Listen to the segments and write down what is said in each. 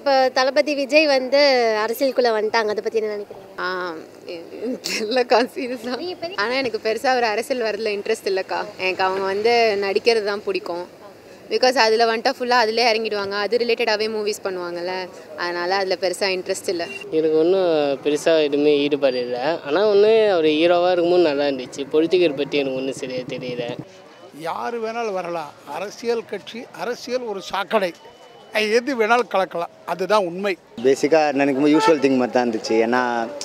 இப்போ தளபதி விஜய் வந்து அரசியலுக்குள்ளே வந்துட்டாங்க அதை பற்றி என்ன நினைக்கிறீங்க இல்லைக்கா சீரியஸாக ஆனால் எனக்கு பெருசாக ஒரு அரசியல் வரல இன்ட்ரெஸ்ட் இல்லைக்கா எனக்கு அவங்க வந்து நடிக்கிறது தான் பிடிக்கும் பிகாஸ் அதில் வந்துட்டா ஃபுல்லாக அதிலே இறங்கிடுவாங்க அது ரிலேட்டடாகவே மூவிஸ் பண்ணுவாங்கல்ல அதனால் அதில் பெருசாக இன்ட்ரெஸ்ட் இல்லை எனக்கு ஒன்றும் பெருசாக எதுவுமே ஈடுபாடு இல்லை ஆனால் ஒன்று அவர் ஹீரோவாக இருக்கும்போது நல்லா இருந்துச்சு பொலிட்டிக்கல் பற்றி எனக்கு ஒன்றும் சரியாக தெரியல யார் வேணாலும் வரலாம் அரசியல் கட்சி அரசியல் ஒரு சாக்கடை அது எது வேணாலும் கலக்கலாம் அதுதான் உண்மை பேசிக்காக எனக்கு யூஸ்வல் திங் மாதிரி தான் இருந்துச்சு ஏன்னா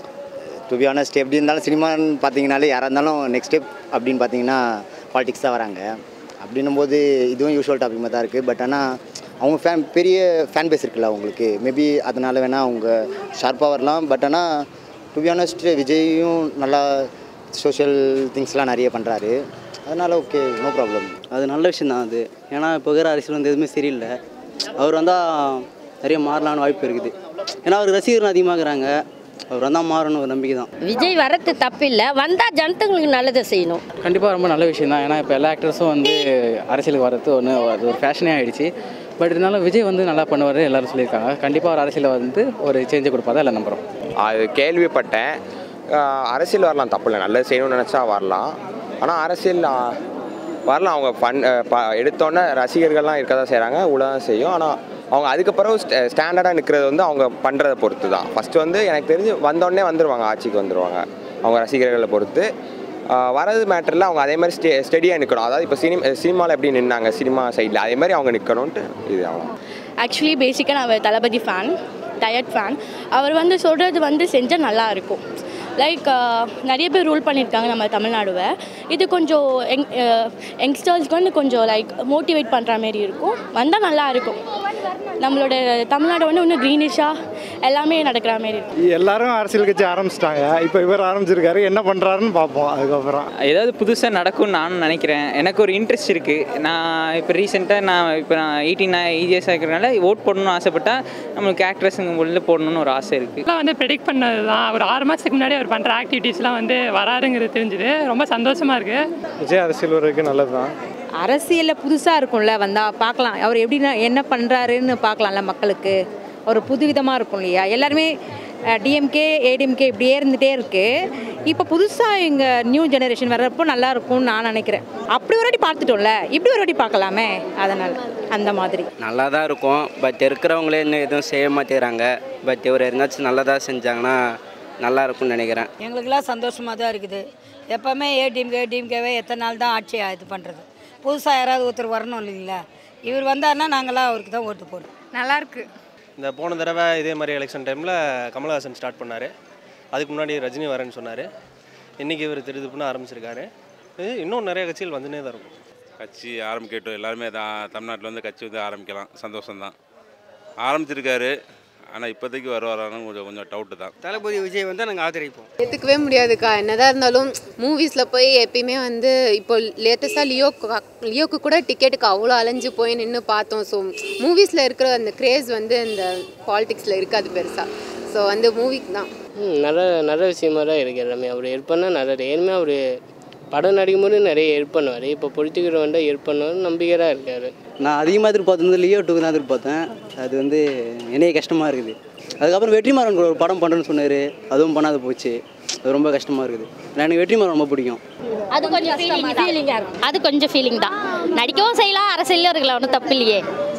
டு பி ஆனஸ்ட் எப்படி இருந்தாலும் சினிமான்னு பார்த்தீங்கனாலே யாராக இருந்தாலும் நெக்ஸ்ட் ஸ்டெப் அப்படின்னு பார்த்தீங்கன்னா பாலிடிக்ஸ் தான் வராங்க அப்படின்னும் போது இதுவும் யூஸ்வல் டாபிக் மாதிரி தான் இருக்குது பட் ஆனால் அவங்க ஃபேன் பெரிய ஃபேன் பேஸ் இருக்குல்ல அவங்களுக்கு மேபி அதனால் வேணால் அவங்க ஷார்ப்பாக வரலாம் பட் ஆனால் டு பி ஆனஸ்ட் விஜயும் நல்லா சோஷியல் திங்ஸ்லாம் நிறைய பண்ணுறாரு அதனால் ஓகே நோ ப்ராப்ளம் அது நல்ல விஷயம் தான் அது ஏன்னா இப்போ இருக்கிற அரசியல் வந்து எதுவுமே சரியில்லை அவர் வந்தால் நிறைய மாறலான்னு வாய்ப்பு இருக்குது ஏன்னா அவருக்கு ரசிகர்கள் அதிகமாகறாங்க அவர் வந்தால் மாறணும் ஒரு நம்பிக்கை தான் விஜய் வரது தப்பு இல்லை வந்தால் ஜனத்துங்களுக்கு நல்லதை செய்யணும் கண்டிப்பாக ரொம்ப நல்ல விஷயம் தான் ஏன்னா இப்போ எல்லா ஆக்டர்ஸும் வந்து அரசியலுக்கு வரது ஒன்று அது ஒரு ஃபேஷனே ஆகிடுச்சு பட் இருந்தாலும் விஜய் வந்து நல்லா பண்ணுவார் எல்லாரும் சொல்லியிருக்காங்க கண்டிப்பாக ஒரு அரசியலில் வந்து ஒரு சேஞ்சை கொடுப்பாதான் எல்லாம் நம்புகிறோம் அது கேள்விப்பட்டேன் ஆஹ் அரசியல் வரலாம் தப்பு இல்லை நல்லது செய்யணும்னு நினச்சா வரலாம் ஆனால் அரசியல் ஆஹ் வரலாம் அவங்க ஃபன் எடுத்தோன்னே ரசிகர்கள்லாம் இருக்க தான் செய்கிறாங்க உள்ள தான் செய்யும் ஆனால் அவங்க அதுக்கப்புறம் ஸ்டாண்டர்டாக நிற்கிறது வந்து அவங்க பண்ணுறதை பொறுத்து தான் ஃபஸ்ட்டு வந்து எனக்கு தெரிஞ்சு வந்தோடனே வந்துடுவாங்க ஆட்சிக்கு வந்துடுவாங்க அவங்க ரசிகர்களை பொறுத்து ஆஹ் வரது மேட்டரில் அவங்க அதே மாதிரி ஸ்டே ஸ்டெடியாக நிற்கணும் அதாவது இப்போ சினிமா சினிமாவில் எப்படி நின்னாங்க சினிமா சைடில் அதே மாதிரி அவங்க நிற்கணுன்ட்டு இது அவங்க ஆக்சுவலி பேசிக்காக நான் தளபதி ஃபேன் டயட் ஃபேன் அவர் வந்து சொல்கிறது வந்து செஞ்சால் நல்லா இருக்கும் லைக் நிறைய பேர் ரூல் பண்ணியிருக்காங்க நம்ம தமிழ்நாடுவை இது கொஞ்சம் யங் யங்ஸ்டர்ஸ்க்கு வந்து கொஞ்சம் லைக் மோட்டிவேட் பண்ணுற மாதிரி இருக்கும் வந்தால் நல்லா இருக்கும் நம்மளோட தமிழ்நாடு வந்து இன்னும் க்ரீனிஷாக எல்லாமே நடக்கிற மாதிரி இருக்கும் எல்லாரும் அரசியல் கட்சி ஆரம்பிச்சிட்டாங்க இப்போ இவர் ஆரம்பிச்சிருக்காரு என்ன பண்ணுறாருன்னு பார்ப்போம் அதுக்கப்புறம் ஏதாவது புதுசாக நடக்கும்னு நானும் நினைக்கிறேன் எனக்கு ஒரு இன்ட்ரெஸ்ட் இருக்குது நான் இப்போ ரீசெண்டாக நான் இப்போ நான் எயிட்டீன் ஈஜிஎஸ்ஸாக இருக்கிறனால ஓட் போடணும்னு ஆசைப்பட்டா நம்மளுக்கு ஆக்ட்ரஸுங்க உள்ள போடணும்னு ஒரு ஆசை இருக்குது எல்லாம் வந்து ப்ரெடிக்ட் பண்ணது தான் ஒரு ஆறு மாதத்துக்கு முன்னாடி அவர் பண்ணுற ஆக்டிவிட்டீஸ்லாம் வந்து வராதுங்கிறது தெரிஞ்சுது ரொம்ப சந்தோஷமாக இருக்குது விஜய் அரசியல் வர்றதுக்கு நல்லது தான் அரசியலில் புதுசாக இருக்கும்ல வந்தால் பார்க்கலாம் அவர் எப்படி என்ன பண்ணுறாருன்னு பார்க்கலாம்ல மக்களுக்கு ஒரு புதுவிதமாக இருக்கும் இல்லையா எல்லாருமே டிஎம்கே ஏடிஎம்கே இப்படியே இருந்துகிட்டே இருக்குது இப்போ புதுசாக எங்கள் நியூ ஜெனரேஷன் வர்றப்போ நல்லா இருக்கும்னு நான் நினைக்கிறேன் அப்படி ஒரு வாட்டி பார்த்துட்டோம்ல இப்படி ஒரு வாட்டி பார்க்கலாமே அதனால் அந்த மாதிரி நல்லா தான் இருக்கும் பட் இருக்கிறவங்களே இன்னும் எதுவும் செய்ய மாட்டேங்கிறாங்க பட் இவர் எங்காச்சும் நல்லதாக செஞ்சாங்கன்னா நல்லா இருக்கும்னு நினைக்கிறேன் எங்களுக்கெல்லாம் சந்தோஷமாக தான் இருக்குது எப்போவுமே ஏடிஎம்கே டிஎம்கேவே எத்தனை நாள் தான் ஆட்சி இது பண்ணுறது புதுசாக யாராவது ஒருத்தர் வரணும் இல்லைங்களா இவர் வந்தாருன்னா நாங்களாம் அவருக்கு தான் ஓட்டு போடுறோம் நல்லா இருக்கு இந்த போன தடவை இதே மாதிரி எலெக்ஷன் டைமில் கமலஹாசன் ஸ்டார்ட் பண்ணார் அதுக்கு முன்னாடி ரஜினி வரேன்னு சொன்னார் இன்றைக்கி இவர் திருதுப்புன்னு ஆரம்பிச்சிருக்காரு இது இன்னும் நிறைய கட்சிகள் வந்துனே தான் இருக்கும் கட்சி ஆரம்பிக்கட்டும் எல்லாருமே தான் தமிழ்நாட்டில் வந்து கட்சி வந்து ஆரம்பிக்கலாம் சந்தோஷம்தான் ஆரம்பிச்சிருக்காரு ஆனால் இப்போதைக்கு வருவாரான்னு கொஞ்சம் கொஞ்சம் டவுட்டு தான் தளபதி விஜய் வந்து நாங்கள் ஆதரிப்போம் ஏற்றுக்கவே முடியாதுக்கா என்னதான் இருந்தாலும் மூவிஸில் போய் எப்பயுமே வந்து இப்போ லேட்டஸ்ட்டாக லியோ லியோக்கு கூட டிக்கெட்டுக்கு அவ்வளோ அலைஞ்சு போய் நின்று பார்த்தோம் ஸோ மூவிஸில் இருக்கிற அந்த கிரேஸ் வந்து இந்த பாலிடிக்ஸில் இருக்காது பெருசாக ஸோ வந்து மூவிக்கு தான் ம், நல்ல நல்ல விஷயமா தான் இருக்குது எல்லாமே அவர் ஹெல்ப் பண்ணால் நல்லது ஏற்கனவே அவர் படம் நடிக்கும்போது நிறைய ஹெல்ப் பண்ணுவார் இப்போ பொலிட்டிக்கல் வந்தால் ஹெல்ப் பண்ணுவார் நம்பிக்கை தான் இருக்கார் நான் அதிகமாக எதிர்பார்த்தது லியோ டூக்கு தான் எதிர்பார்த்தேன் அது வந்து என்னைய கஷ்டமாக இருக்குது அதுக்கப்புறம் வெற்றிமாறன் கூட ஒரு படம் பண்ணுறேன்னு சொன்னார் அதுவும் பண்ணாத போச்சு அது ரொம்ப கஷ்டமாக இருக்குது நான் எனக்கு வெற்றிமாறன் ரொம்ப பிடிக்கும் அது கொஞ்சம் ஃபீலிங் ஃபீலிங்காக இருக்கும் அது கொஞ்சம் ஃபீலிங் தான் நடிக்கவும் செய்யலாம் அரசியலும் இருக்கலாம் ஒன்றும் தப்பு இல்லையே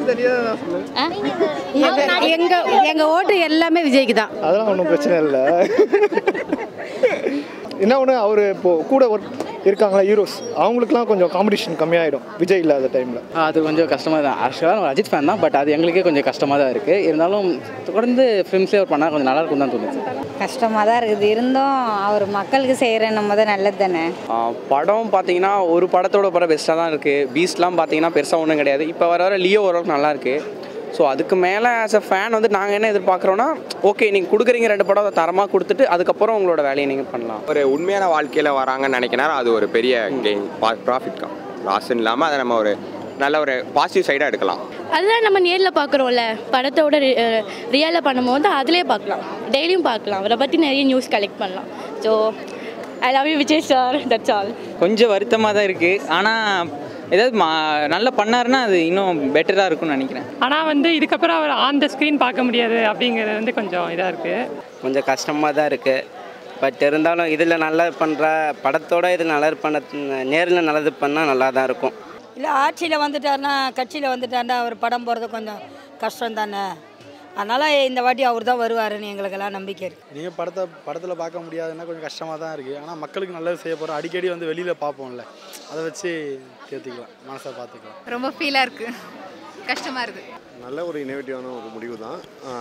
ஆ? எங்கள் எங்கள் எங்கள் ஓட்டு எல்லாமே விஜய்க்கு தான் அதெல்லாம் ஒன்றும் பிரச்சனை இல்லை என்ன ஒன்று அவர் இப்போது கூட ஒர்க் இருக்காங்களா ஹீரோஸ் அவங்களுக்குலாம் கொஞ்சம் காம்படிஷன் கம்மியாயிடும் விஜய் இல்லாத டைமில் அது கொஞ்சம் கஷ்டமாக தான் ஆக்சுவலாக நான் அஜித் ஃபேன் தான் பட் அது எங்களுக்கே கொஞ்சம் கஷ்டமாக தான் இருக்குது இருந்தாலும் தொடர்ந்து ஃபிலிம்ஸே அவர் பண்ணால் கொஞ்சம் நல்லா இருக்கும் தான் தோணுச்சு கஷ்டமாக தான் இருக்குது இருந்தும் அவர் மக்களுக்கு செய்கிறேன்னும் போது நல்லது தானே படம் பார்த்தீங்கன்னா ஒரு படத்தோட படம் பெஸ்ட்டாக தான் இருக்குது பீஸ்ட்லாம் பார்த்தீங்கன்னா பெருசாக ஒன்றும் கிடையாது இப்போ வர வர லியோ ஓரளவுக்கு நல்லா இருக்குது ஸோ அதுக்கு மேலே ஆஸ் அ ஃபேன் வந்து நாங்கள் என்ன எதிர்பார்க்குறோன்னா ஓகே நீங்கள் கொடுக்குறீங்க ரெண்டு படம் அதை தரமாக கொடுத்துட்டு அதுக்கப்புறம் உங்களோட வேலையை நீங்கள் பண்ணலாம் ஒரு உண்மையான வாழ்க்கையில் வராங்கன்னு நினைக்கிறேன் அது ஒரு பெரிய கெயின் ப்ராஃபிட் தான் லாஸ்ன்னு இல்லாமல் அதை நம்ம ஒரு நல்ல ஒரு பாசிட்டிவ் சைடாக எடுக்கலாம் அதுதான் நம்ம நேரில் பார்க்குறோம்ல படத்தோட ரியலில் பண்ணும்போது அதிலே பார்க்கலாம் டெய்லியும் பார்க்கலாம் அவரை பற்றி நிறைய நியூஸ் கலெக்ட் பண்ணலாம் so I love you Vijay sir that's all கொஞ்சம் வருத்தமாக தான் இருக்குது ஆனால் ஏதாவது மா நல்லா பண்ணாருன்னா அது இன்னும் பெட்டராக இருக்கும்னு நினைக்கிறேன் ஆனால் வந்து இதுக்கப்புறம் அவர் ஆன் த ஸ்க்ரீன் பார்க்க முடியாது அப்படிங்கிறது வந்து கொஞ்சம் இதாக இருக்குது கொஞ்சம் கஷ்டமாக தான் இருக்குது பட் இருந்தாலும் இதில் நல்லா பண்ணுற படத்தோட இதில் நல்லது பண்ண நேரில் நல்லது பண்ணால் நல்லா தான் இருக்கும் இல்லை ஆட்சியில் வந்துட்டாருன்னா கட்சியில் வந்துட்டாருன்னா அவர் படம் போகிறது கொஞ்சம் கஷ்டம் தானே அதனால் இந்த வாட்டி அவர் தான் வருவாருன்னு எங்களுக்கெல்லாம் நம்பிக்கை இருக்குது நீங்கள் படத்தை படத்தில் பார்க்க முடியாதுன்னா கொஞ்சம் கஷ்டமாக தான் இருக்குது ஆனால் மக்களுக்கு நல்லது செய்ய போகிறோம் அடிக்கடி வந்து வெளியில் பார்ப்போம்ல அதை வச்சு தேர்த்திக்கலாம் மனசை பார்த்துக்கலாம் ரொம்ப ஃபீலாக இருக்குது கஷ்டமாக இருக்குது நல்ல ஒரு இனோவேட்டிவான ஒரு முடிவு தான்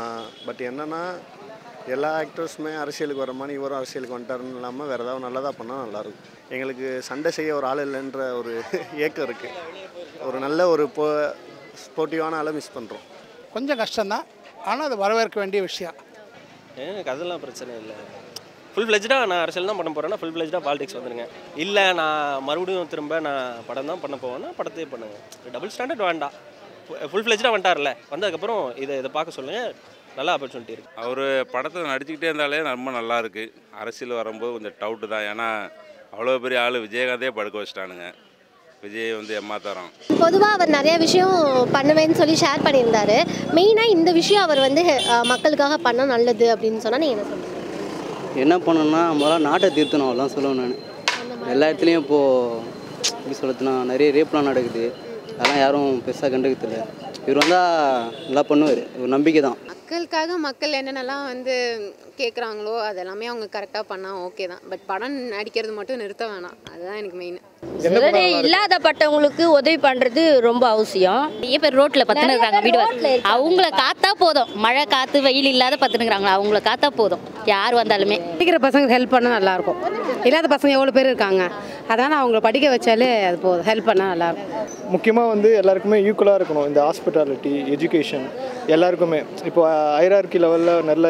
பட் என்னென்னா எல்லா ஆக்டர்ஸுமே அரசியலுக்கு வர மாதிரி இவரும் அரசியலுக்கு வந்துட்டாருன்னு இல்லாமல் வேறு ஏதாவது நல்லதாக பண்ணால் நல்லாயிருக்கும் எங்களுக்கு சண்டை செய்ய ஒரு ஆள் இல்லைன்ற ஒரு ஏக்கம் இருக்குது ஒரு நல்ல ஒரு போ ஸ்போர்ட்டிவான ஆளை மிஸ் பண்ணுறோம் கொஞ்சம் கஷ்டம்தான் ஆனால் அது வரவேற்க வேண்டிய விஷயம் எனக்கு அதெல்லாம் பிரச்சனை இல்லை ஃபுல் ஃப்ளெஜ்டாக நான் அரசியல் தான் பண்ண போகிறேன்னா ஃபுல் ஃப்ளெஜ்டாக பாலிடிக்ஸ் வந்துருங்க இல்லை நான் மறுபடியும் திரும்ப நான் படம் தான் பண்ண போவேன்னா படத்தையே பண்ணுங்க டபுள் ஸ்டாண்டர்ட் வேண்டாம் ஃபுல் ஃப்ளெஜ்டாக வந்துட்டார்ல வந்ததுக்கப்புறம் இதை இதை பார்க்க சொல்லுங்கள் நல்ல ஆப்பர்ச்சுனிட்டி இருக்குது அவர் படத்தை நடிச்சுக்கிட்டே இருந்தாலே ரொம்ப நல்லா இருக்கு அரசியல் வரும்போது கொஞ்சம் டவுட்டு தான் ஏன்னா அவ்வளோ பெரிய ஆள் விஜயகாந்தே படுக்க வச்சிட்டானுங்க விஜய் வந்து எம்மாத்தாரம் பொதுவாக அவர் நிறைய விஷயம் பண்ணுவேன்னு சொல்லி ஷேர் பண்ணியிருந்தாரு மெயினாக இந்த விஷயம் அவர் வந்து அஹ், மக்களுக்காக பண்ண நல்லது அப்படின்னு சொன்னால் நீங்கள் என்ன சொல்லுங்கள் என்ன பண்ணணும்னா முதல்ல நாட்டை திருத்தணும் அவ்வளோதான் சொல்லுவேன் நான் எல்லா இடத்துலையும் இப்போது எப்படி சொல்லுறதுனா நிறைய ரேப்லாம் நடக்குது அதெல்லாம் யாரும் பெருசாக கண்டுக்கிறதில்ல இவர் வந்தால் நல்லா பண்ணுவார் ஒரு நம்பிக்கை தான் மக்களுக்காக மக்கள் என்னென்னலாம் வந்து கேட்குறாங்களோ அதெல்லாமே அவங்க கரெக்டாக பண்ணால் ஓகே தான் பட் படம் நடிக்கிறது மட்டும் நிறுத்த வேணாம் அதுதான் எனக்கு மெயின் உதவி இல்லாதப்பட்டவங்களுக்கு உதவி பண்ணுறது ரொம்ப அவசியம் நிறைய பேர் ரோட்டில் பத்துன்னு இருக்காங்க வீடு வாசல். அவங்கள காத்தா போதும் மழை காற்று வெயில் இல்லாத பத்துனுக்குறாங்களா அவங்கள காத்தா போதும் யார் வந்தாலுமே படிக்கிற பசங்க ஹெல்ப் பண்ணால் நல்லாயிருக்கும் இல்லாத பசங்க எவ்வளோ பேர் இருக்காங்க அதனால் அவங்கள படிக்க வச்சாலே அது போதும் ஹெல்ப் பண்ணால் நல்லாயிருக்கும் முக்கியமாக வந்து எல்லாருக்குமே ஈக்குவலாக இருக்கணும் இந்த ஹாஸ்பிட்டாலிட்டி எஜுகேஷன் எல்லாருக்குமே இப்போ ஐஆர்கி லெவலில் நல்ல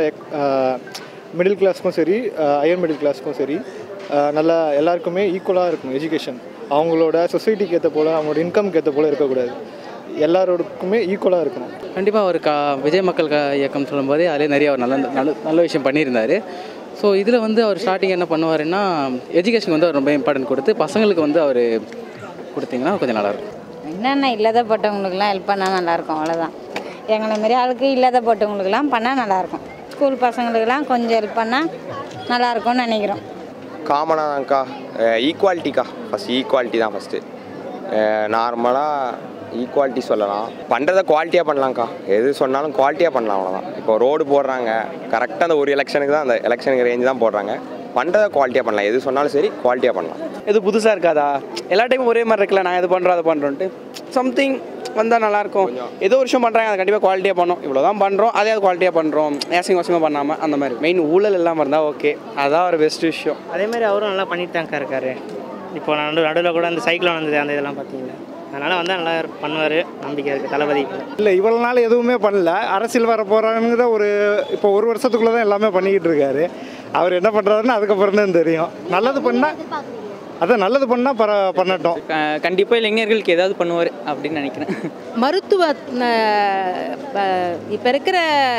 மிடில் கிளாஸ்க்கும் சரி ஹையர் மிடில் கிளாஸ்க்கும் சரி அஹ், நல்லா எல்லாருக்குமே ஈக்குவலாக இருக்கணும் எஜுகேஷன் அவங்களோட சொசைட்டிக்கு ஏற்ற போல் அவங்களோட இன்கம்க்கு ஏற்ற போல் இருக்கக்கூடாது எல்லாரோடுக்குமே ஈக்குவலாக இருக்கணும் கண்டிப்பாக அவர் கா விஜய் மக்கள் க- இயக்கம் சொல்லும்போதே அதிலே நிறைய அவர் நல்ல நல்ல நல்ல விஷயம் பண்ணியிருந்தார் ஸோ இதில் வந்து அவர் ஸ்டார்டிங் என்ன பண்ணுவாருன்னா எஜுகேஷன் வந்து அவர் ரொம்ப இம்பார்ட்டன்ட் கொடுத்து பசங்களுக்கு வந்து அவர் கொடுத்தீங்கன்னா கொஞ்சம் நல்லாயிருக்கும் என்னென்ன இல்லாதப்பட்டவங்களுக்குலாம் ஹெல்ப் பண்ணால் நல்லாயிருக்கும் அவ்வளோதான் எங்களை மாரி ஆளுக்கு இல்லாதப்பட்டவங்களுக்குலாம் பண்ணால் நல்லாயிருக்கும் ஸ்கூல் பசங்களுக்கெல்லாம் கொஞ்சம் ஹெல்ப் பண்ணால் நல்லாயிருக்கும்னு நினைக்கிறோம் காமனாக தான்க்கா ஈக்குவாலிட்டிக்கா ஃபஸ்ட் ஈக்குவாலிட்டி தான் ஃபஸ்ட்டு நார்மலாக ஈக்குவாலிட்டி சொல்லலாம் பண்ணுறத குவாலிட்டியாக பண்ணலாம்க்கா எது சொன்னாலும் குவாலிட்டியாக பண்ணலாம் அவ்வளோதான் இப்போ ரோடு போடுறாங்க கரெக்டாக அந்த ஒரு எலெக்ஷனுக்கு தான் அந்த எலெக்ஷனுக்கு ரேஞ்சு தான் போடுறாங்க பண்ணுறத குவாலிட்டியாக பண்ணலாம் எது சொன்னாலும் சரி குவாலிட்டியாக பண்ணலாம் எது புதுசாக இருக்காதா எல்லா டைமும் ஒரே மாதிரி இருக்கல நான் இது பண்ணுறேன் அதை பண்ணுறோன்ட்டு சம்திங் வந்தால் நல்லாயிருக்கும் ஏதோ ஒரு விஷயம் பண்ணுறாங்க அதை கண்டிப்பாக குவாலிட்டியாக பண்ணோம் இவ்வளோ தான் பண்ணுறோம் அதே அது குவாலிட்டியாக பண்ணுறோம் ஏசிங் வாசிங்காக பண்ணாமல் அந்த மாதிரி மெயின் ஊழல் இல்லாமல் இருந்தால் ஓகே அதான் ஒரு பெஸ்ட் விஷயம் அதே மாதிரி அவரும் நல்லா பண்ணிட்டு தான்க்கா இருக்காரு இப்போ நடு நடுவில் கூட அந்த சைக்கிள் வந்தது அந்த இதெல்லாம் பார்த்தீங்களா அதனால் வந்து நல்லா பண்ணுவார் நம்பிக்கை இருக்குது தளபதி இல்லை இவ்வளோ நாள் எதுவுமே பண்ணல அரசியல் வர போகிறாங்கிற ஒரு இப்போ ஒரு வருஷத்துக்குள்ளே தான் எல்லாமே பண்ணிக்கிட்டு இருக்காரு அவர் என்ன பண்ணுறாருன்னு அதுக்கப்புறம் தான் தெரியும் நல்லது பண்ணால் அதான் நல்லது பண்ணால் பர பண்ணட்டும் கண்டிப்பாக இளைஞர்களுக்கு ஏதாவது பண்ணுவார் அப்படின்னு நினைக்கிறேன் மருத்துவ இப்போ இருக்கிற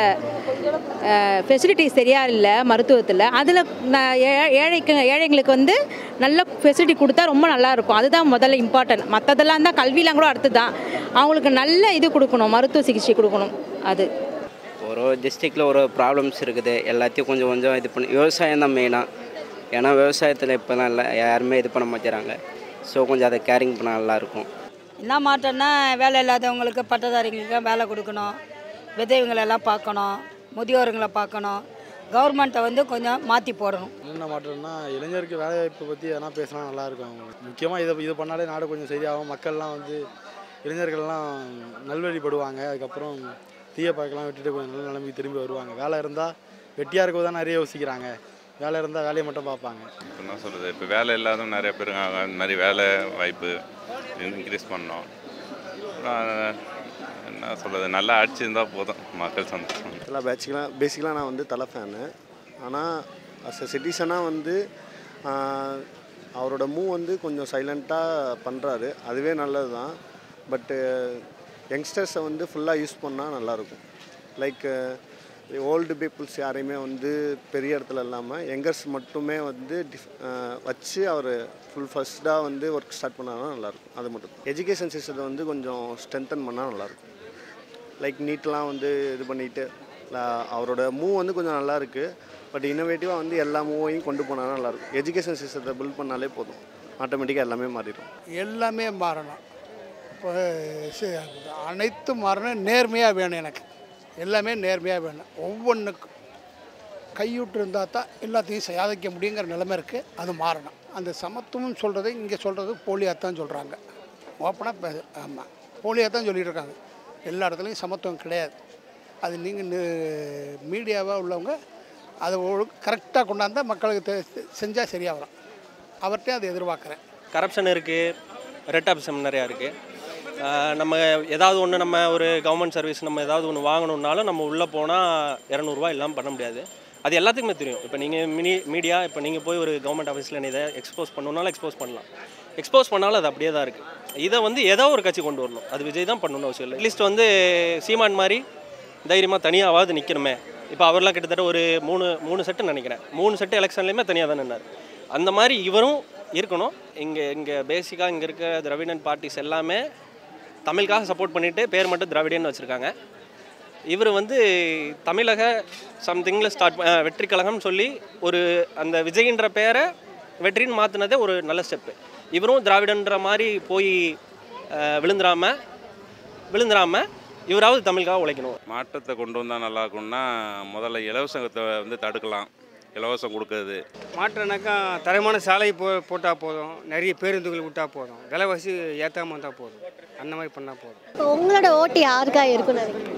ஃபெசிலிட்டிஸ் சரியா இல்லை மருத்துவத்தில் அதில் ஏழைக்கு ஏழைங்களுக்கு வந்து நல்ல ஃபெசிலிட்டி கொடுத்தா ரொம்ப நல்லா இருக்கும் அதுதான் முதல்ல இம்பார்ட்டன்ட் மற்றதெல்லாம் தான் கல்வியெலாம் கூட அடுத்து தான் அவங்களுக்கு நல்ல இது கொடுக்கணும் மருத்துவ சிகிச்சை கொடுக்கணும் அது ஒரு டிஸ்ட்ரிக்டில் ஒரு ப்ராப்ளம்ஸ் இருக்குது எல்லாத்தையும் கொஞ்சம் கொஞ்சம் இது பண்ணி விவசாயம் தான் மெயினாக ஏன்னா விவசாயத்தில் இப்போலாம் இல்லை யாருமே இது பண்ண மாட்டேறாங்க ஸோ கொஞ்சம் அதை கேரிங் பண்ணால் நல்லாயிருக்கும் என்ன மாற்றம்னா வேலை இல்லாதவங்களுக்கு பட்டதாரிங்களுக்கு வேலை கொடுக்கணும் விதவைங்களெல்லாம் பார்க்கணும் முதியோருங்களை பார்க்கணும் கவர்மெண்ட்டை வந்து கொஞ்சம் மாற்றி போடணும் என்னென்ன மாற்றம்னா இளைஞருக்கு வேலைவாய்ப்பை பற்றி எதனா பேசினா நல்லாயிருக்கும் அவங்களுக்கு முக்கியமாக இதை இது பண்ணாலே நாடு கொஞ்சம் சரியாகும் மக்கள்லாம் வந்து இளைஞர்கள்லாம் நல்வழிப்படுவாங்க அதுக்கப்புறம் தீய பழக்கெல்லாம் விட்டுட்டு கொஞ்சம் நல்ல நிலைமைக்கு திரும்பி வருவாங்க வேலை இருந்தால் வெட்டியாக இருக்கோ தான் நிறைய யோசிக்கிறாங்க வேலை இருந்தால் வேலையை மட்டும் பார்ப்பாங்க இப்போ என்ன சொல்கிறது இப்போ வேலை இல்லாதவங்க நிறைய பேர் இருக்காங்க அந்த மாதிரி வேலை வாய்ப்பு இன்க்ரீஸ் பண்ணோம் அப்புறம் என்ன சொல்கிறது நல்லா அடிச்சிருந்தா போதும் மக்கள் சந்தோஷம் இதெல்லாம் பேசிக்கலாக பேசிக்கலாக நான் வந்து தலை ஃபேனு ஆனால் அஸ் அ சிட்டிசனாக வந்து ஆஹ், அவரோட மூவ் வந்து கொஞ்சம் சைலண்ட்டாக பண்ணுறாரு அதுவே நல்லது தான் பட்டு யங்ஸ்டர்ஸை வந்து ஃபுல்லாக யூஸ் பண்ணால் நல்லாயிருக்கும் லைக் ஓல்டு பீப்புள்ஸ் யாரையுமே வந்து பெரிய இடத்துல இல்லாமல் யங்கர்ஸ் மட்டுமே வந்து டிஃப் அஹ் வச்சு அவர் ஃபுல் ஃபஸ்ட்டாக வந்து ஒர்க் ஸ்டார்ட் பண்ணாங்கன்னா நல்லாயிருக்கும் அது மட்டும் எஜுகேஷன் சிஸ்டத்தை வந்து கொஞ்சம் ஸ்ட்ரென்தன் பண்ணால் நல்லாயிருக்கும் லைக் நீட்லாம் வந்து இது பண்ணிட்டு ல- அவரோட மூவ் வந்து கொஞ்சம் நல்லா இருக்கு பட் இன்னோவேட்டிவாக வந்து எல்லா மூவையும் கொண்டு போனால் நல்லாயிருக்கும் எஜுகேஷன் சிஸ்டத்தை பில்ட் பண்ணாலே போதும் ஆட்டோமேட்டிக்காக எல்லாமே மாறிடும் எல்லாமே மாறணும் இப்போ சி- அனைத்தும் மாறணும் நேர்மையாக வேணும் எனக்கு எல்லாமே நேர்மையாக வேணும் ஒவ்வொன்றுக்கும் கையூட்டு இருந்தால் தான் எல்லாத்தையும் சாதிக்க முடியுங்கிற நிலைமை இருக்குது அது மாறணும் அந்த சமத்துவம் சொல்கிறது இங்கே சொல்கிறது போலியாக தான் சொல்கிறாங்க ஓப்பனாக ஆமாம் போலியாக தான் சொல்லிட்டு இருக்காங்க எல்லா இடத்துலையும் சமத்துவம் கிடையாது அது நீங்கள் மீடியாவாக உள்ளவங்க அதை கரெக்டாக கொண்டாந்தா மக்களுக்கு செஞ்சால் சரியாக வரும் அவர்கிட்டையும் அதை எதிர்பார்க்குறேன் கரப்ஷன் இருக்குது ரெட் ஆப்ஷன் நிறையா இருக்குது நம்ம ஏதாவது ஒன்று நம்ம ஒரு கவர்மெண்ட் சர்வீஸ் நம்ம ஏதாவது ஒன்று வாங்கணுன்னாலும் நம்ம உள்ளே போனால் இரநூறுவா இல்லாமல் பண்ண முடியாது அது எல்லாத்துக்குமே தெரியும் இப்போ நீங்கள் மினி மீடியா இப்போ நீங்கள் போய் ஒரு கவர்மெண்ட் ஆஃபீஸில் இதை எக்ஸ்போஸ் பண்ணணுன்னாலும் எக்ஸ்போஸ் பண்ணலாம் எக்ஸ்போஸ் பண்ணாலும் அது அப்படியே தான் இருக்குது இதை வந்து ஏதோ ஒரு கட்சி கொண்டு வரணும் அது விஜய் தான் பண்ணணும்னு அவசியம் இல்லை அட்லீஸ்ட் வந்து சீமான் மாதிரி தைரியமாக தனியாவது நிற்கணுமே இப்போ அவர்லாம் கிட்டத்தட்ட ஒரு மூணு மூணு செட்டு நினைக்கிறேன் மூணு செட்டு எலெக்ஷன்லேயுமே தனியாக தான் நின்னார் அந்த மாதிரி இவரும் இருக்கணும் இங்கே இங்கே பேசிக்காக இங்கே இருக்க திராவிடன் பார்ட்டிஸ் எல்லாமே தமிழுக்காக சப்போர்ட் பண்ணிவிட்டு பேர் மட்டும் திராவிடன்னு வச்சுருக்காங்க இவர் வந்து தமிழக சம்திங்கில் ஸ்டார்ட் வெற்றி கழகம்னு சொல்லி ஒரு அந்த விஜய்ன்ற பேரை வெற்றின்னு மாற்றினதே ஒரு நல்ல ஸ்டெப்பு இவரும் திராவிடன்ற மாதிரி போய் அஹ், விழுந்துராம விழுந்துராம இவராவது தமிழுக்காக உழைக்கணும் மாற்றத்தை கொண்டு வந்தால் நல்லா இருக்கும்னா முதல்ல இலவசத்தை வந்து தடுக்கலாம் இலவசம் கொடுக்கறது மாற்றம்னாக்கா தரமான சாலை போ போட்டால் போதும் நிறைய பேருந்துகள் விட்டால் போதும் விலைவாசி ஏற்றாமல் வந்தால் போதும் அந்த மாதிரி பண்ணால் போதும் இப்போ உங்களோட ஓட்டு யாருக்கா இருக்குன்னு நினைக்கிறீங்க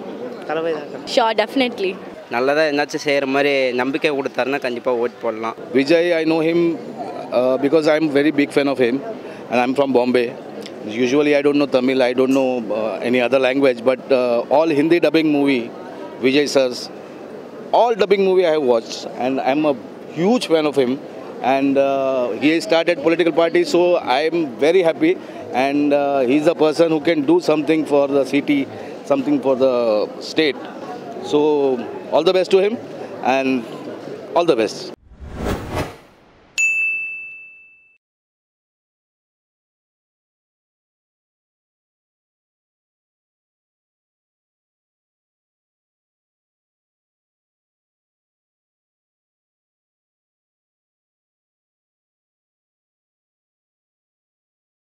ஷோர் டெஃபினெட்லி நல்லதாக என்னாச்சும் செய்கிற மாதிரி நம்பிக்கை கொடுத்தாருன்னா கண்டிப்பாக ஓட் போடலாம் Vijay, I know him uh, because I'm very big fan of him, and I'm from Bombay. Usually, I don't know Tamil, I don't know uh, any other language, but uh, all Hindi dubbing movie, Vijay sir's, all dubbing movie I have watched, and I'm a huge fan of him. And uh, he has started political party, so I'm very happy. And uh, he's a person who can do something for the city, something for the state. So all the best to him, and all the best.